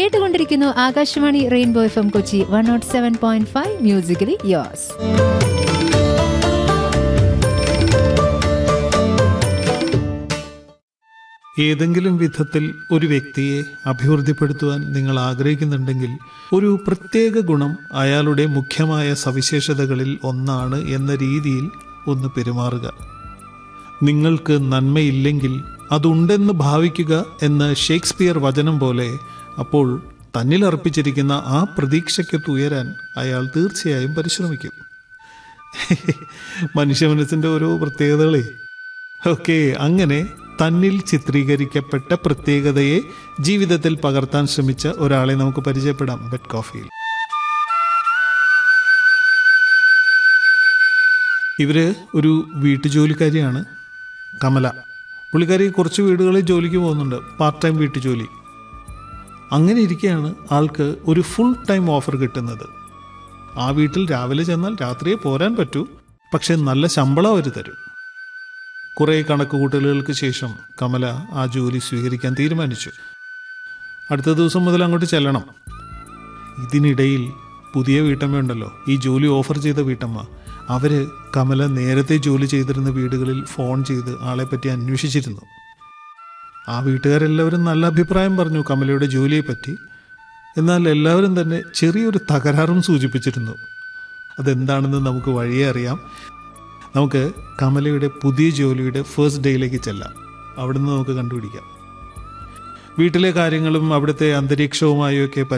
കേട്ടുകൊണ്ടിരിക്കുന്നു Akashvani rainbow F M Kochi one nought seven point five musically യോസ് ഏതെങ്കിലും വിധത്തിൽ ഒരു വ്യക്തിയെ അഭിവൃദ്ധിപ്പെടുത്തുവാൻ നിങ്ങൾ ആഗ്രഹിക്കുന്നുണ്ടെങ്കിൽ ഒരു പ്രത്യേക ഗുണം അയാളുടെ മുഖ്യമായ സവിശേഷതകളിൽ ഒന്നാണ് എന്ന രീതിയിൽ ഒന്ന് പെരുമാറുക നിങ്ങൾക്ക് നന്മയില്ലെങ്കിൽ അതുണ്ടെന്ന് ഭാവിക്കുക എന്ന ഷേക്സ്പിയർ വചനം പോലെ അപ്പോൾ തന്നിൽ അർപ്പിച്ചിരിക്കുന്ന ആ പ്രതീക്ഷയ്ക്കൊത്ത് ഉയരാൻ അയാൾ തീർച്ചയായും പരിശ്രമിക്കും മനുഷ്യ മനസ്സിൻ്റെ ഓരോ പ്രത്യേകതകളെ ഓക്കെ അങ്ങനെ തന്നിൽ ചിത്രീകരിക്കപ്പെട്ട പ്രത്യേകതയെ ജീവിതത്തിൽ പകർത്താൻ ശ്രമിച്ച ഒരാളെ നമുക്ക് പരിചയപ്പെടാം ബെറ്റ് കോഫിയിൽ ഇവര് ഒരു വീട്ടുജോലിക്കാരിയാണ് കമല പുള്ളിക്കാരി കുറച്ച് വീടുകളിൽ ജോലിക്ക് പോകുന്നുണ്ട് പാർട്ട് ടൈം വീട്ടുജോലി അങ്ങനെ ഇരിക്കെയാണ് ആൾക്ക് ഒരു ഫുൾ ടൈം ഓഫർ കിട്ടുന്നത് ആ വീട്ടിൽ രാവിലെ ചെന്നാൽ രാത്രിയെ പോരാൻ പറ്റൂ പക്ഷെ നല്ല ശമ്പളം അവർ തരും കുറേ കണക്കുകൂട്ടലുകൾക്ക് ശേഷം കമല ആ ജോലി സ്വീകരിക്കാൻ തീരുമാനിച്ചു അടുത്ത ദിവസം മുതൽ അങ്ങോട്ട് ചെല്ലണം ഇതിനിടയിൽ പുതിയ വീട്ടമ്മയുണ്ടല്ലോ ഈ ജോലി ഓഫർ ചെയ്ത വീട്ടമ്മ അവര് കമല നേരത്തെ ജോലി ചെയ്തിരുന്ന വീടുകളിൽ ഫോൺ ചെയ്ത് ആളെ പറ്റി അന്വേഷിച്ചിരുന്നു ആ വീട്ടുകാരെല്ലാവരും നല്ല അഭിപ്രായം പറഞ്ഞു കമലയുടെ ജോലിയെ പറ്റി എന്നാൽ എല്ലാവരും തന്നെ ചെറിയൊരു തകരാറും സൂചിപ്പിച്ചിരുന്നു അതെന്താണെന്ന് നമുക്ക് വഴിയേ അറിയാം നമുക്ക് കമലയുടെ പുതിയ ജോലിയുടെ ഫസ്റ്റ് ഡേയിലേക്ക് ചെല്ലാം അവിടുന്ന് നമുക്ക് കണ്ടുപിടിക്കാം വീട്ടിലെ കാര്യങ്ങളും അവിടുത്തെ അന്തരീക്ഷവുമായൊക്കെ